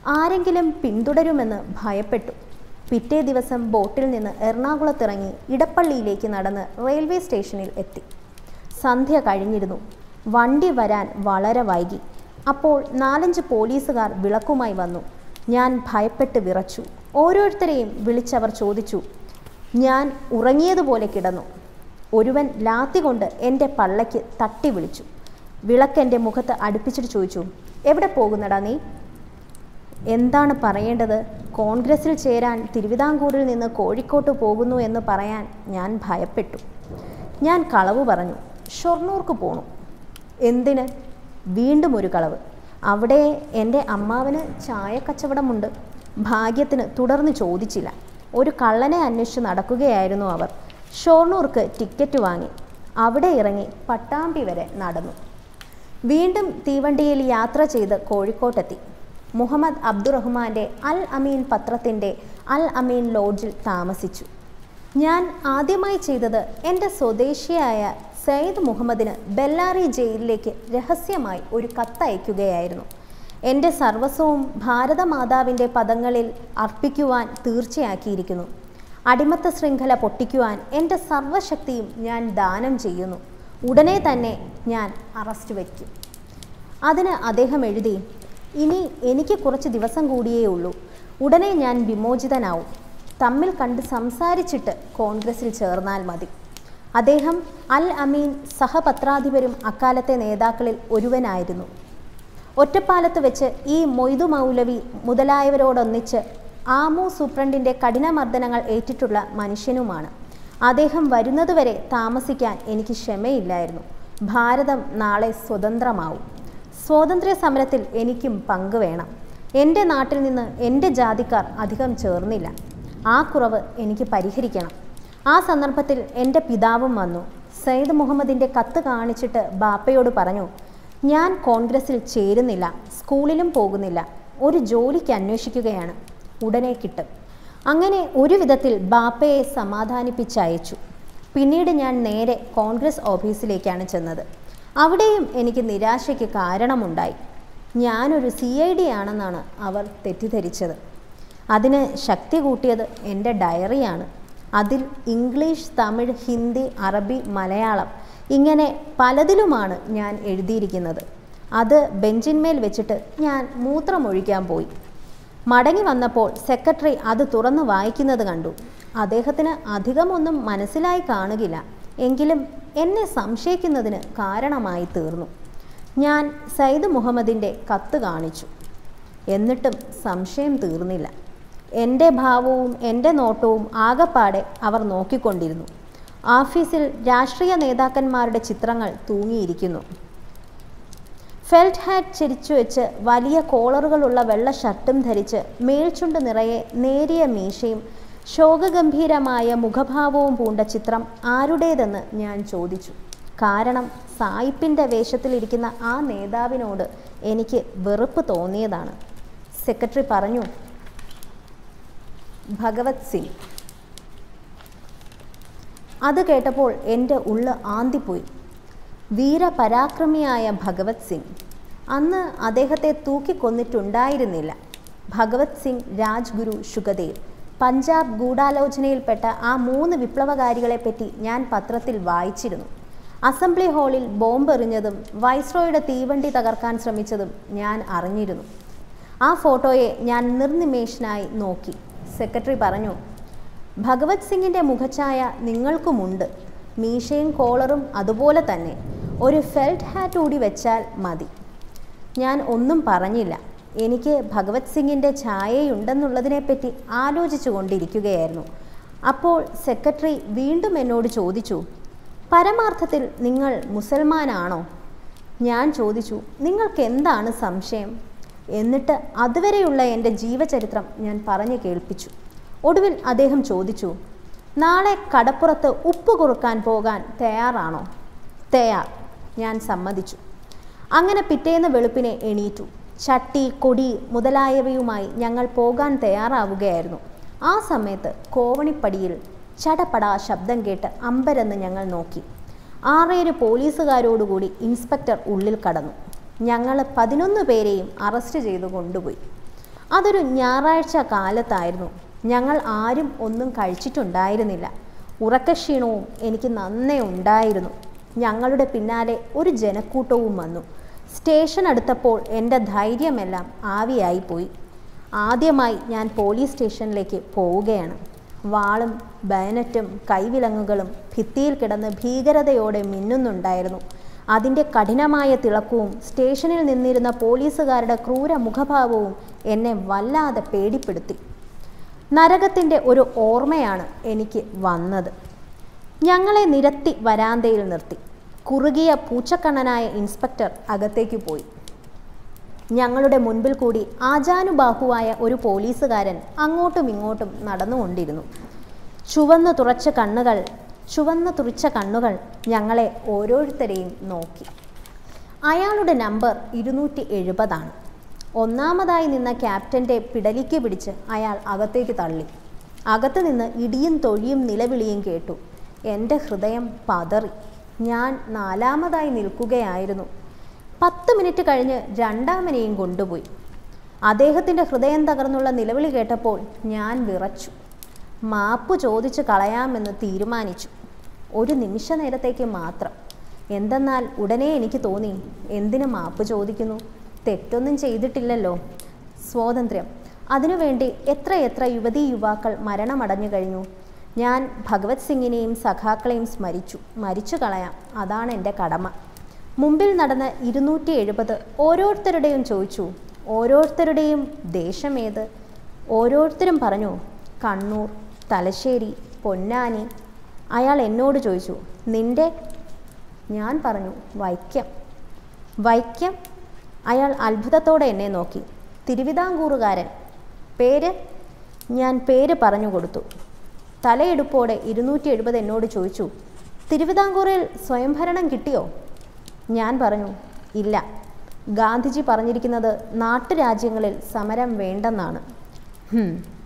ആരെങ്കിലും പിന്തുടരുമെന്ന് ഭയപ്പെട്ടു പിറ്റേ ദിവസം ബോട്ടിൽ നിന്ന് എറണാകുളത്തിറങ്ങി ഇടപ്പള്ളിയിലേക്ക് നടന്ന് റെയിൽവേ സ്റ്റേഷനിൽ എത്തി സന്ധ്യ കഴിഞ്ഞിരുന്നു വണ്ടി വരാൻ വളരെ വൈകി അപ്പോൾ നാലഞ്ച് പോലീസുകാർ വിളക്കുമായി വന്നു ഞാൻ ഭയപ്പെട്ട് വിറച്ചു ഓരോരുത്തരെയും വിളിച്ചവർ ചോദിച്ചു ഞാൻ ഉറങ്ങിയതുപോലെ കിടന്നു ഒരുവൻ ലാത്തി കൊണ്ട് എൻ്റെ പള്ളയ്ക്ക് തട്ടി വിളിച്ചു വിളക്ക് എൻ്റെ മുഖത്ത് അടുപ്പിച്ചിട്ട് ചോദിച്ചു എവിടെ പോകുന്നടാ നീ എന്താണ് പറയേണ്ടത് കോൺഗ്രസിൽ ചേരാൻ തിരുവിതാംകൂറിൽ നിന്ന് കോഴിക്കോട്ട് പോകുന്നു എന്ന് പറയാൻ ഞാൻ ഭയപ്പെട്ടു ഞാൻ കളവ് പറഞ്ഞു ഷൊർണൂർക്ക് പോണു എന്തിന് വീണ്ടും ഒരു കളവ് അവിടെ എൻ്റെ അമ്മാവന് ചായ കച്ചവടമുണ്ട് ഭാഗ്യത്തിന് തുടർന്ന് ചോദിച്ചില്ല ഒരു കള്ളനെ അന്വേഷിച്ച് നടക്കുകയായിരുന്നു അവർ ഷൊർണൂർക്ക് ടിക്കറ്റ് വാങ്ങി അവിടെ ഇറങ്ങി പട്ടാമ്പി വരെ നടന്നു വീണ്ടും തീവണ്ടിയിൽ യാത്ര ചെയ്ത് കോഴിക്കോട്ടെത്തി മുഹമ്മദ് അബ്ദുറഹ്മാൻ്റെ അൽ അമീൻ പത്രത്തിൻ്റെ അൽ അമീൻ ലോഡ്ജിൽ താമസിച്ചു ഞാൻ ആദ്യമായി ചെയ്തത് എൻ്റെ സ്വദേശിയായ സയ്യിദ് മുഹമ്മദിന് ബെല്ലാറി ജയിലിലേക്ക് രഹസ്യമായി ഒരു കത്തയക്കുകയായിരുന്നു എൻ്റെ സർവസ്വവും ഭാരതമാതാവിൻ്റെ പദങ്ങളിൽ അർപ്പിക്കുവാൻ തീർച്ചയാക്കിയിരിക്കുന്നു അടിമത്ത ശൃംഖല പൊട്ടിക്കുവാൻ എൻ്റെ സർവശക്തിയും ഞാൻ ദാനം ചെയ്യുന്നു ഉടനെ തന്നെ ഞാൻ അറസ്റ്റ് വയ്ക്കും അതിന് അദ്ദേഹം എഴുതി ഇനി എനിക്ക് കുറച്ച് ദിവസം കൂടിയേ ഉള്ളൂ ഉടനെ ഞാൻ വിമോചിതനാവും തമ്മിൽ കണ്ട് സംസാരിച്ചിട്ട് കോൺഗ്രസിൽ ചേർന്നാൽ മതി അദ്ദേഹം അൽ അമീൻ സഹപത്രാധിപരും അക്കാലത്തെ നേതാക്കളിൽ ഒരുവനായിരുന്നു ഒറ്റപ്പാലത്ത് വെച്ച് ഈ മൊയ്തു മൗലവി മുതലായവരോടൊന്നിച്ച് ആമു സൂപ്രണ്ടിൻ്റെ കഠിനമർദ്ദനങ്ങൾ ഏറ്റിട്ടുള്ള മനുഷ്യനുമാണ് അദ്ദേഹം വരുന്നതുവരെ താമസിക്കാൻ എനിക്ക് ക്ഷമയില്ലായിരുന്നു ഭാരതം നാളെ സ്വതന്ത്രമാവും സ്വാതന്ത്ര്യ സമരത്തിൽ എനിക്കും പങ്കുവേണം എൻ്റെ നാട്ടിൽ നിന്ന് എൻ്റെ ജാതിക്കാർ അധികം ചേർന്നില്ല ആ കുറവ് എനിക്ക് പരിഹരിക്കണം ആ സന്ദർഭത്തിൽ എൻ്റെ പിതാവും വന്നു സയ്യിദ് മുഹമ്മദിൻ്റെ കത്ത് കാണിച്ചിട്ട് ബാപ്പയോട് പറഞ്ഞു ഞാൻ കോൺഗ്രസിൽ ചേരുന്നില്ല സ്കൂളിലും പോകുന്നില്ല ഒരു ജോലിക്ക് അന്വേഷിക്കുകയാണ് ഉടനെ കിട്ടും അങ്ങനെ ഒരു വിധത്തിൽ ബാപ്പയെ സമാധാനിപ്പിച്ചയച്ചു പിന്നീട് ഞാൻ നേരെ കോൺഗ്രസ് ഓഫീസിലേക്കാണ് ചെന്നത് അവിടെയും എനിക്ക് നിരാശയ്ക്ക് കാരണമുണ്ടായി ഞാനൊരു സി ഐ ഡി ആണെന്നാണ് അവർ തെറ്റിദ്ധരിച്ചത് അതിന് ശക്തി കൂട്ടിയത് എൻ്റെ ഡയറിയാണ് അതിൽ ഇംഗ്ലീഷ് തമിഴ് ഹിന്ദി അറബി മലയാളം ഇങ്ങനെ പലതിലുമാണ് ഞാൻ എഴുതിയിരിക്കുന്നത് അത് ബെഞ്ചിന്മേൽ വെച്ചിട്ട് ഞാൻ മൂത്രമൊഴിക്കാൻ പോയി മടങ്ങി വന്നപ്പോൾ സെക്രട്ടറി അത് തുറന്ന് വായിക്കുന്നത് കണ്ടു അദ്ദേഹത്തിന് അധികമൊന്നും മനസ്സിലായി കാണുകില്ല എങ്കിലും എന്നെ സംശയിക്കുന്നതിന് കാരണമായി തീർന്നു ഞാൻ സയ്യിദ് മുഹമ്മദിൻ്റെ കത്ത് കാണിച്ചു എന്നിട്ടും സംശയം തീർന്നില്ല എൻ്റെ ഭാവവും എൻ്റെ നോട്ടവും ആകപ്പാടെ അവർ നോക്കിക്കൊണ്ടിരുന്നു ഓഫീസിൽ രാഷ്ട്രീയ നേതാക്കന്മാരുടെ ചിത്രങ്ങൾ തൂങ്ങിയിരിക്കുന്നു ഫെൽറ്റ് ഹാറ്റ് ചിരിച്ചു വെച്ച് വലിയ കോളറുകളുള്ള വെള്ള ഷർട്ടും ധരിച്ച് മേൽചുണ്ട് നിറയെ നേരിയ മീശയും ശോകഗംഭീരമായ മുഖഭാവവും പൂണ്ട ചിത്രം ആരുടേതെന്ന് ഞാൻ ചോദിച്ചു കാരണം സായിപ്പിൻ്റെ വേഷത്തിലിരിക്കുന്ന ആ നേതാവിനോട് എനിക്ക് വെറുപ്പ് തോന്നിയതാണ് സെക്രട്ടറി പറഞ്ഞു ഭഗവത് സിംഗ് അത് കേട്ടപ്പോൾ എൻ്റെ ഉള്ള് ആന്തിപ്പോയി വീരപരാക്രമിയായ ഭഗവത് സിംഗ് അന്ന് അദ്ദേഹത്തെ തൂക്കിക്കൊന്നിട്ടുണ്ടായിരുന്നില്ല ഭഗവത് സിംഗ് രാജ്ഗുരു ശുഗദേവ് പഞ്ചാബ് ഗൂഢാലോചനയിൽപ്പെട്ട ആ മൂന്ന് വിപ്ലവകാരികളെപ്പറ്റി ഞാൻ പത്രത്തിൽ വായിച്ചിരുന്നു അസംബ്ലി ഹാളിൽ ബോംബ് എറിഞ്ഞതും വൈസ്രോയുടെ തീവണ്ടി തകർക്കാൻ ശ്രമിച്ചതും ഞാൻ അറിഞ്ഞിരുന്നു ആ ഫോട്ടോയെ ഞാൻ നിർനിമേഷനായി നോക്കി സെക്രട്ടറി പറഞ്ഞു ഭഗവത് സിംഗിൻ്റെ മുഖഛായ നിങ്ങൾക്കുമുണ്ട് മീശയും കോളറും അതുപോലെ തന്നെ ഒരു ഫെൽറ്റ് ഹാറ്റ് കൂടി വെച്ചാൽ മതി ഞാൻ ഒന്നും പറഞ്ഞില്ല എനിക്ക് ഭഗവത് സിംഗിൻ്റെ ഛായയുണ്ടെന്നുള്ളതിനെപ്പറ്റി ആലോചിച്ചു കൊണ്ടിരിക്കുകയായിരുന്നു അപ്പോൾ സെക്രട്ടറി വീണ്ടും എന്നോട് ചോദിച്ചു പരമാർത്ഥത്തിൽ നിങ്ങൾ മുസൽമാനാണോ ഞാൻ ചോദിച്ചു നിങ്ങൾക്ക് എന്താണ് സംശയം എന്നിട്ട് അതുവരെയുള്ള എൻ്റെ ജീവചരിത്രം ഞാൻ പറഞ്ഞു കേൾപ്പിച്ചു ഒടുവിൽ അദ്ദേഹം ചോദിച്ചു നാളെ കടപ്പുറത്ത് ഉപ്പ് കുറുക്കാൻ പോകാൻ തയ്യാറാണോ തയ്യാർ ഞാൻ സമ്മതിച്ചു അങ്ങനെ പിറ്റേന്ന് വെളുപ്പിനെ എണീറ്റു ചട്ടി കൊടി മുതലായവയുമായി ഞങ്ങൾ പോകാൻ തയ്യാറാവുകയായിരുന്നു ആ സമയത്ത് കോവണിപ്പടിയിൽ ചടപടാ ശബ്ദം കേട്ട് അമ്പരെന്ന് ഞങ്ങൾ നോക്കി ആറേഴ് പോലീസുകാരോടുകൂടി ഇൻസ്പെക്ടർ ഉള്ളിൽ കടന്നു ഞങ്ങൾ പതിനൊന്ന് പേരെയും അറസ്റ്റ് ചെയ്തു കൊണ്ടുപോയി അതൊരു ഞായറാഴ്ച കാലത്തായിരുന്നു ഞങ്ങൾ ആരും ഒന്നും കഴിച്ചിട്ടുണ്ടായിരുന്നില്ല ഉറക്കക്ഷീണവും എനിക്ക് നന്നേ ഉണ്ടായിരുന്നു ഞങ്ങളുടെ പിന്നാലെ ഒരു ജനക്കൂട്ടവും വന്നു സ്റ്റേഷൻ അടുത്തപ്പോൾ എൻ്റെ ധൈര്യമെല്ലാം ആവിയായിപ്പോയി ആദ്യമായി ഞാൻ പോലീസ് സ്റ്റേഷനിലേക്ക് പോവുകയാണ് വാളും ബയനറ്റും കൈവിലങ്ങുകളും ഭിത്തിയിൽ കിടന്ന് ഭീകരതയോടെ മിന്നുന്നുണ്ടായിരുന്നു അതിൻ്റെ കഠിനമായ തിളക്കവും സ്റ്റേഷനിൽ നിന്നിരുന്ന പോലീസുകാരുടെ ക്രൂര മുഖഭാവവും എന്നെ വല്ലാതെ പേടിപ്പെടുത്തി നരകത്തിൻ്റെ ഒരു ഓർമ്മയാണ് എനിക്ക് വന്നത് ഞങ്ങളെ നിരത്തി വരാന്തയിൽ നിർത്തി കുറുകിയ പൂച്ചക്കണ്ണനായ ഇൻസ്പെക്ടർ അകത്തേക്ക് പോയി ഞങ്ങളുടെ മുൻപിൽ കൂടി ആജാനുബാഹുവായ ഒരു പോലീസുകാരൻ അങ്ങോട്ടും ഇങ്ങോട്ടും നടന്നുകൊണ്ടിരുന്നു ചുവന്നു തുറച്ച കണ്ണുകൾ ചുവന്നു തുറിച്ച കണ്ണുകൾ ഞങ്ങളെ ഓരോരുത്തരെയും നോക്കി അയാളുടെ നമ്പർ ഇരുന്നൂറ്റി എഴുപതാണ് ഒന്നാമതായി നിന്ന ക്യാപ്റ്റൻ്റെ പിടലിക്ക് പിടിച്ച് അയാൾ അകത്തേക്ക് തള്ളി അകത്ത് നിന്ന് ഇടിയും തൊഴിയും നിലവിളിയും കേട്ടു എൻ്റെ ഹൃദയം പതറി ഞാൻ നാലാമതായി നിൽക്കുകയായിരുന്നു പത്ത് മിനിറ്റ് കഴിഞ്ഞ് രണ്ടാമനെയും കൊണ്ടുപോയി അദ്ദേഹത്തിൻ്റെ ഹൃദയം തകർന്നുള്ള നിലവിളി കേട്ടപ്പോൾ ഞാൻ വിറച്ചു മാപ്പ് ചോദിച്ച് കളയാമെന്ന് തീരുമാനിച്ചു ഒരു നിമിഷ നേരത്തേക്ക് മാത്രം എന്തെന്നാൽ ഉടനെ എനിക്ക് തോന്നി എന്തിനു മാപ്പ് ചോദിക്കുന്നു തെറ്റൊന്നും ചെയ്തിട്ടില്ലല്ലോ സ്വാതന്ത്ര്യം അതിനുവേണ്ടി എത്രയെത്ര യുവതീ യുവാക്കൾ മരണമടഞ്ഞു കഴിഞ്ഞു ഞാൻ ഭഗവത് സിംഗിനെയും സഖാക്കളെയും സ്മരിച്ചു മരിച്ചു കളയാം അതാണ് എൻ്റെ കടമ മുമ്പിൽ നടന്ന ഇരുന്നൂറ്റി എഴുപത് ഓരോരുത്തരുടെയും ചോദിച്ചു ഓരോരുത്തരുടെയും ദേശമേത് ഓരോരുത്തരും പറഞ്ഞു കണ്ണൂർ തലശ്ശേരി പൊന്നാനി അയാൾ എന്നോട് ചോദിച്ചു നിന്റെ ഞാൻ പറഞ്ഞു വൈക്കം വൈക്കം അയാൾ അത്ഭുതത്തോടെ എന്നെ നോക്കി തിരുവിതാംകൂറുകാരൻ പേര് ഞാൻ പേര് പറഞ്ഞു കൊടുത്തു തലയെടുപ്പോടെ ഇരുന്നൂറ്റി എഴുപത് എന്നോട് ചോദിച്ചു തിരുവിതാംകൂറിൽ സ്വയംഭരണം കിട്ടിയോ ഞാൻ പറഞ്ഞു ഇല്ല ഗാന്ധിജി പറഞ്ഞിരിക്കുന്നത് നാട്ടുരാജ്യങ്ങളിൽ സമരം വേണ്ടെന്നാണ് ഹും.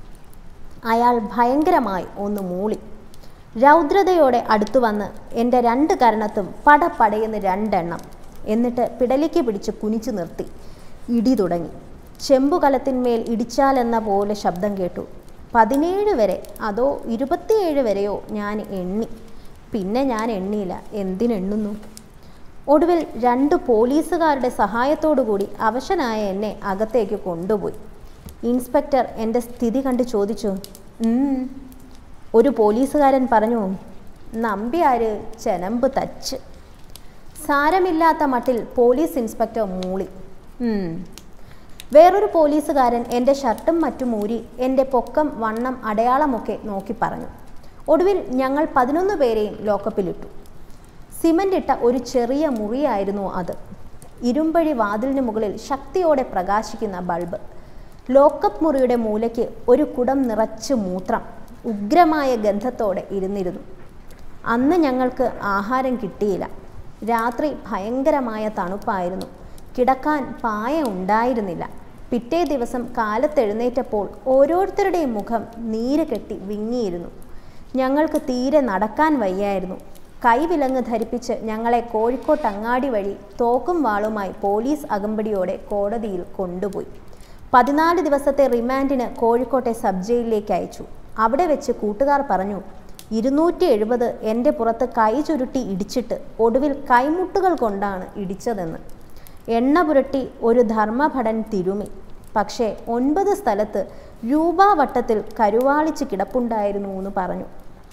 അയാൾ ഭയങ്കരമായി ഒന്ന് മൂളി രൗദ്രതയോടെ അടുത്തു വന്ന് എൻ്റെ രണ്ട് കരണത്തും പടപടയെന്ന് രണ്ടെണ്ണം എന്നിട്ട് പിടലിക്ക് പിടിച്ച് കുനിച്ചു നിർത്തി ഇടി തുടങ്ങി ചെമ്പുകലത്തിന്മേൽ ഇടിച്ചാലെന്ന പോലെ ശബ്ദം കേട്ടു പതിനേഴ് വരെ അതോ ഇരുപത്തിയേഴ് വരെയോ ഞാൻ എണ്ണി പിന്നെ ഞാൻ എണ്ണിയില്ല എന്തിനെണ്ണുന്നു ഒടുവിൽ രണ്ട് പോലീസുകാരുടെ സഹായത്തോടുകൂടി അവശനായ എന്നെ അകത്തേക്ക് കൊണ്ടുപോയി ഇൻസ്പെക്ടർ എൻ്റെ സ്ഥിതി കണ്ട് ചോദിച്ചു "ഉം." ഒരു പോലീസുകാരൻ പറഞ്ഞു നമ്പ്യാര് ചെനമ്പ് തച്ച് സാരമില്ലാത്ത മട്ടിൽ പോലീസ് ഇൻസ്പെക്ടർ മൂളി "ഉം." വേറൊരു പോലീസുകാരൻ എൻ്റെ ഷർട്ടും മറ്റും ഊരി എൻ്റെ പൊക്കം വണ്ണം അടയാളമൊക്കെ നോക്കി പറഞ്ഞു ഒടുവിൽ ഞങ്ങൾ പതിനൊന്ന് പേരെയും ലോക്കപ്പിലിട്ടു സിമൻ്റ് ഇട്ട ഒരു ചെറിയ മുറിയായിരുന്നു അത് ഇരുമ്പഴി വാതിലിന് മുകളിൽ ശക്തിയോടെ പ്രകാശിക്കുന്ന ബൾബ് ലോക്കപ്പ് മുറിയുടെ മൂലയ്ക്ക് ഒരു കുടം നിറച്ച് മൂത്രം ഉഗ്രമായ ഗന്ധത്തോടെ ഇരുന്നിരുന്നു അന്ന് ഞങ്ങൾക്ക് ആഹാരം കിട്ടിയില്ല രാത്രി ഭയങ്കരമായ തണുപ്പായിരുന്നു കിടക്കാൻ പായ ഉണ്ടായിരുന്നില്ല പിറ്റേ ദിവസം കാലത്തെഴുന്നേറ്റപ്പോൾ ഓരോരുത്തരുടെയും മുഖം നീര് കെട്ടി വിങ്ങിയിരുന്നു ഞങ്ങൾക്ക് തീരെ നടക്കാൻ വയ്യായിരുന്നു കൈവിലങ്ങ് ധരിപ്പിച്ച് ഞങ്ങളെ കോഴിക്കോട്ട് അങ്ങാടി വഴി തോക്കും വാളുമായി പോലീസ് അകമ്പടിയോടെ കോടതിയിൽ കൊണ്ടുപോയി പതിനാല് ദിവസത്തെ റിമാൻഡിന് കോഴിക്കോട്ടെ സബ് ജയിലിലേക്ക് അയച്ചു അവിടെ വെച്ച് കൂട്ടുകാർ പറഞ്ഞു ഇരുന്നൂറ്റി എഴുപത് എൻ്റെ പുറത്ത് കൈ ചുരുട്ടി ഇടിച്ചിട്ട് ഒടുവിൽ കൈമുട്ടുകൾ കൊണ്ടാണ് ഇടിച്ചതെന്ന് എണ്ണ പുരട്ടി ഒരു ധർമ്മഭടൻ തിരുമി പക്ഷേ ഒൻപത് സ്ഥലത്ത് രൂപാവട്ടത്തിൽ കരുവാളിച്ച് കിടപ്പുണ്ടായിരുന്നു എന്ന് പറഞ്ഞു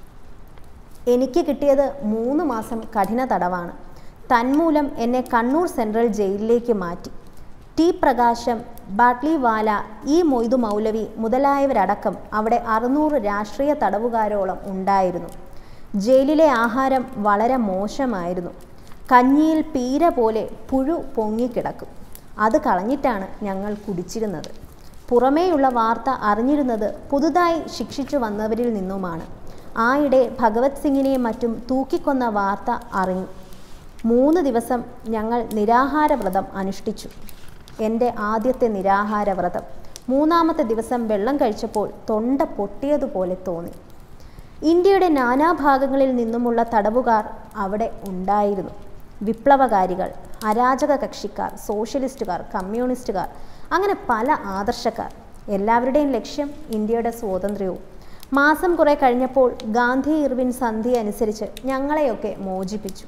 എനിക്ക് കിട്ടിയത് മൂന്ന് മാസം കഠിന തടവാണ് തന്മൂലം എന്നെ കണ്ണൂർ സെൻട്രൽ ജയിലിലേക്ക് മാറ്റി ടി പ്രകാശം ബാട്ലിവാല ഇ മൊയ്തു മൗലവി മുതലായവരടക്കം അവിടെ അറുന്നൂറ് രാഷ്ട്രീയ തടവുകാരോളം ഉണ്ടായിരുന്നു ജയിലിലെ ആഹാരം വളരെ മോശമായിരുന്നു കഞ്ഞിയിൽ പീര പോലെ പുഴു പൊങ്ങിക്കിടക്കും അത് കളഞ്ഞിട്ടാണ് ഞങ്ങൾ കുടിച്ചിരുന്നത് പുറമേയുള്ള വാർത്ത അറിഞ്ഞിരുന്നത് പുതുതായി ശിക്ഷിച്ചു വന്നവരിൽ നിന്നുമാണ് ആയിടെ ഭഗവത് സിംഗിനെയും മറ്റും തൂക്കിക്കൊന്ന വാർത്ത അറിഞ്ഞു മൂന്ന് ദിവസം ഞങ്ങൾ നിരാഹാരവ്രതം അനുഷ്ഠിച്ചു എൻ്റെ ആദ്യത്തെ നിരാഹാരവ്രതം മൂന്നാമത്തെ ദിവസം വെള്ളം കഴിച്ചപ്പോൾ തൊണ്ട പൊട്ടിയതുപോലെ തോന്നി ഇന്ത്യയുടെ നാനാഭാഗങ്ങളിൽ നിന്നുമുള്ള തടവുകാർ അവിടെ ഉണ്ടായിരുന്നു വിപ്ലവകാരികൾ അരാജക കക്ഷിക്കാർ സോഷ്യലിസ്റ്റുകാർ കമ്മ്യൂണിസ്റ്റുകാർ അങ്ങനെ പല ആദർശക്കാർ എല്ലാവരുടെയും ലക്ഷ്യം ഇന്ത്യയുടെ സ്വാതന്ത്ര്യവും മാസം കുറെ കഴിഞ്ഞപ്പോൾ ഗാന്ധി ഇർവിൻ സന്ധി അനുസരിച്ച് ഞങ്ങളെയൊക്കെ മോചിപ്പിച്ചു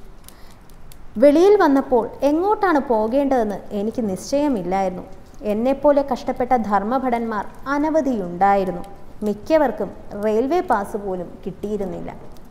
വെളിയിൽ വന്നപ്പോൾ എങ്ങോട്ടാണ് പോകേണ്ടതെന്ന് എനിക്ക് നിശ്ചയമില്ലായിരുന്നു എന്നെപ്പോലെ കഷ്ടപ്പെട്ട ധർമ്മഭടന്മാർ അനവധിയുണ്ടായിരുന്നു മിക്കവർക്കും റെയിൽവേ പാസ് പോലും കിട്ടിയിരുന്നില്ല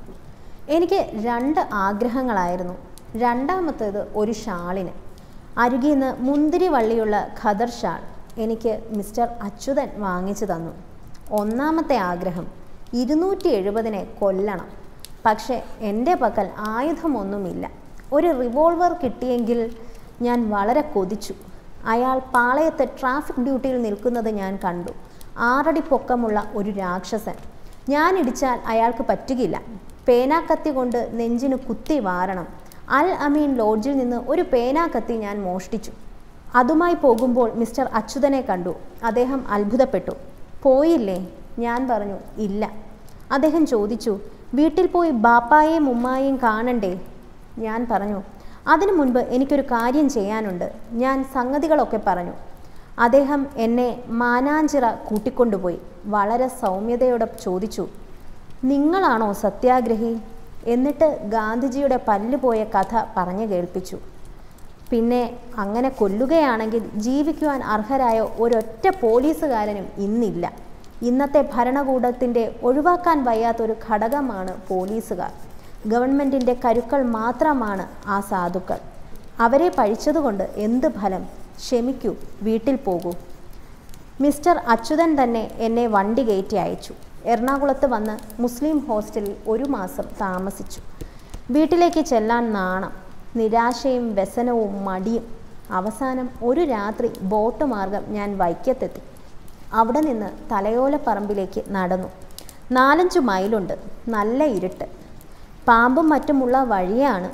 എനിക്ക് രണ്ട് ആഗ്രഹങ്ങളായിരുന്നു രണ്ടാമത്തേത് ഒരു ഷാളിന് അരുകിൽ നിന്ന് മുന്തിരി വള്ളിയുള്ള ഖദർ ഷാൾ എനിക്ക് മിസ്റ്റർ അച്യുതൻ വാങ്ങിച്ചു തന്നു ഒന്നാമത്തെ ആഗ്രഹം ഇരുന്നൂറ്റി എഴുപതിനെ കൊല്ലണം പക്ഷേ എൻ്റെ പക്കൽ ആയുധമൊന്നുമില്ല ഒരു റിവോൾവർ കിട്ടിയെങ്കിൽ ഞാൻ വളരെ കൊതിച്ചു അയാൾ പാളയത്ത് ട്രാഫിക് ഡ്യൂട്ടിയിൽ നിൽക്കുന്നത് ഞാൻ കണ്ടു ആറടി പൊക്കമുള്ള ഒരു രാക്ഷസൻ ഞാൻ ഇടിച്ചാൽ അയാൾക്ക് പറ്റുകയില്ല പേനാക്കത്തി കൊണ്ട് നെഞ്ചിന് കുത്തി വാരണം അൽ അമീൻ ലോഡ്ജിൽ നിന്ന് ഒരു പേനാക്കത്തി ഞാൻ മോഷ്ടിച്ചു അതുമായി പോകുമ്പോൾ മിസ്റ്റർ അച്യുതനെ കണ്ടു അദ്ദേഹം അത്ഭുതപ്പെട്ടു പോയില്ലേ ഞാൻ പറഞ്ഞു ഇല്ല അദ്ദേഹം ചോദിച്ചു വീട്ടിൽ പോയി ബാപ്പായെയും ഉമ്മായെയും കാണണ്ടേ ഞാൻ പറഞ്ഞു അതിനു മുൻപ് എനിക്കൊരു കാര്യം ചെയ്യാനുണ്ട് ഞാൻ സംഗതികളൊക്കെ പറഞ്ഞു അദ്ദേഹം എന്നെ മാനാഞ്ചിറ കൂട്ടിക്കൊണ്ടുപോയി വളരെ സൗമ്യതയോടെ ചോദിച്ചു നിങ്ങളാണോ സത്യാഗ്രഹി എന്നിട്ട് ഗാന്ധിജിയുടെ പല്ലുപോയ കഥ പറഞ്ഞു കേൾപ്പിച്ചു പിന്നെ അങ്ങനെ കൊല്ലുകയാണെങ്കിൽ ജീവിക്കുവാൻ അർഹരായ ഒരൊറ്റ പോലീസുകാരനും ഇന്നില്ല ഇന്നത്തെ ഭരണകൂടത്തിൻ്റെ ഒഴിവാക്കാൻ വയ്യാത്തൊരു ഘടകമാണ് പോലീസുകാർ ഗവൺമെൻറ്റിൻ്റെ കരുക്കൾ മാത്രമാണ് ആ സാധുക്കൾ അവരെ പഴിച്ചതുകൊണ്ട് എന്ത് ഫലം ക്ഷമിക്കൂ വീട്ടിൽ പോകൂ മിസ്റ്റർ അച്യുതൻ തന്നെ എന്നെ വണ്ടി കയറ്റി അയച്ചു എറണാകുളത്ത് വന്ന് മുസ്ലിം ഹോസ്റ്റലിൽ ഒരു മാസം താമസിച്ചു വീട്ടിലേക്ക് ചെല്ലാൻ നാണം നിരാശയും വ്യസനവും മടിയും അവസാനം ഒരു രാത്രി ബോട്ട് മാർഗം ഞാൻ വൈക്കത്തെത്തി അവിടെ നിന്ന് തലയോലപ്പറമ്പിലേക്ക് നടന്നു നാലഞ്ച് മൈലുണ്ട് നല്ല ഇരുട്ട് പാമ്പും മറ്റുമുള്ള വഴിയാണ്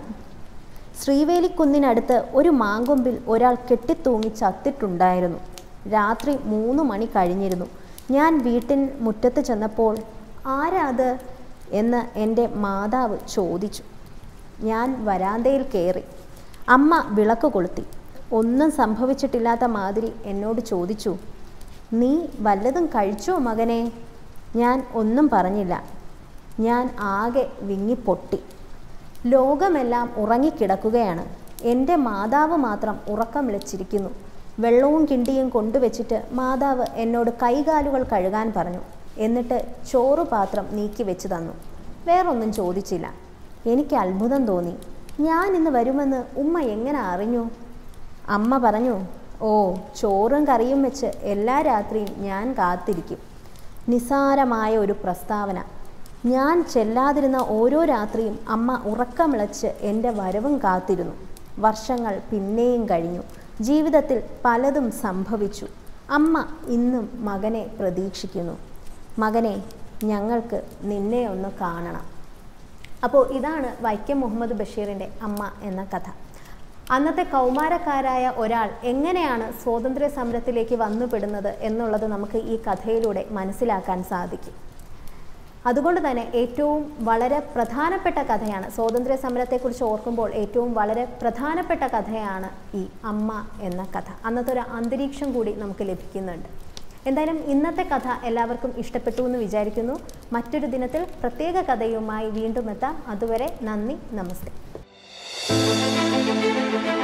ശ്രീവേലിക്കുന്നിനടുത്ത് ഒരു മാങ്കൊമ്പിൽ ഒരാൾ കെട്ടിത്തൂങ്ങി ചത്തിട്ടുണ്ടായിരുന്നു രാത്രി മൂന്ന് മണി കഴിഞ്ഞിരുന്നു ഞാൻ വീട്ടിൻ മുറ്റത്ത് ചെന്നപ്പോൾ ആരാത് എന്ന് എൻ്റെ മാതാവ് ചോദിച്ചു ഞാൻ വരാന്തയിൽ കയറി അമ്മ വിളക്ക് കൊളുത്തി ഒന്നും സംഭവിച്ചിട്ടില്ലാത്ത മാതിരി എന്നോട് ചോദിച്ചു നീ വല്ലതും കഴിച്ചോ മകനെ ഞാൻ ഒന്നും പറഞ്ഞില്ല ഞാൻ ആകെ വിങ്ങിപ്പൊട്ടി ലോകമെല്ലാം ഉറങ്ങിക്കിടക്കുകയാണ് എൻ്റെ മാതാവ് മാത്രം ഉറക്കം വിളിച്ചിരിക്കുന്നു വെള്ളവും കിണ്ടിയും കൊണ്ടുവച്ചിട്ട് മാതാവ് എന്നോട് കൈകാലുകൾ കഴുകാൻ പറഞ്ഞു എന്നിട്ട് ചോറ് പാത്രം നീക്കി വെച്ച് തന്നു വേറൊന്നും ചോദിച്ചില്ല എനിക്ക് അത്ഭുതം തോന്നി ഞാൻ ഇന്ന് വരുമെന്ന് ഉമ്മ എങ്ങനെ അറിഞ്ഞു അമ്മ പറഞ്ഞു ഓ ചോറും കറിയും വെച്ച് എല്ലാ രാത്രിയും ഞാൻ കാത്തിരിക്കും നിസാരമായ ഒരു പ്രസ്താവന ഞാൻ ചെല്ലാതിരുന്ന ഓരോ രാത്രിയും അമ്മ ഉറക്കമിളച്ച് എൻ്റെ വരവും കാത്തിരുന്നു വർഷങ്ങൾ പിന്നെയും കഴിഞ്ഞു ജീവിതത്തിൽ പലതും സംഭവിച്ചു അമ്മ ഇന്നും മകനെ പ്രതീക്ഷിക്കുന്നു മകനെ ഞങ്ങൾക്ക് നിന്നെ ഒന്ന് കാണണം അപ്പോൾ ഇതാണ് വൈക്കം മുഹമ്മദ് ബഷീറിൻ്റെ അമ്മ എന്ന കഥ അന്നത്തെ കൗമാരക്കാരായ ഒരാൾ എങ്ങനെയാണ് സ്വാതന്ത്ര്യ സമരത്തിലേക്ക് വന്നുപെടുന്നത് എന്നുള്ളത് നമുക്ക് ഈ കഥയിലൂടെ മനസ്സിലാക്കാൻ സാധിക്കും അതുകൊണ്ട് തന്നെ ഏറ്റവും വളരെ പ്രധാനപ്പെട്ട കഥയാണ് സ്വാതന്ത്ര്യ സമരത്തെക്കുറിച്ച് ഓർക്കുമ്പോൾ ഏറ്റവും വളരെ പ്രധാനപ്പെട്ട കഥയാണ് ഈ അമ്മ എന്ന കഥ അന്നത്തെ ഒരു അന്തരീക്ഷം കൂടി നമുക്ക് ലഭിക്കുന്നുണ്ട് എന്തായാലും ഇന്നത്തെ കഥ എല്ലാവർക്കും ഇഷ്ടപ്പെട്ടു എന്ന് വിചാരിക്കുന്നു മറ്റൊരു ദിനത്തിൽ പ്രത്യേക കഥയുമായി വീണ്ടും എത്താം അതുവരെ നന്ദി നമസ്തേ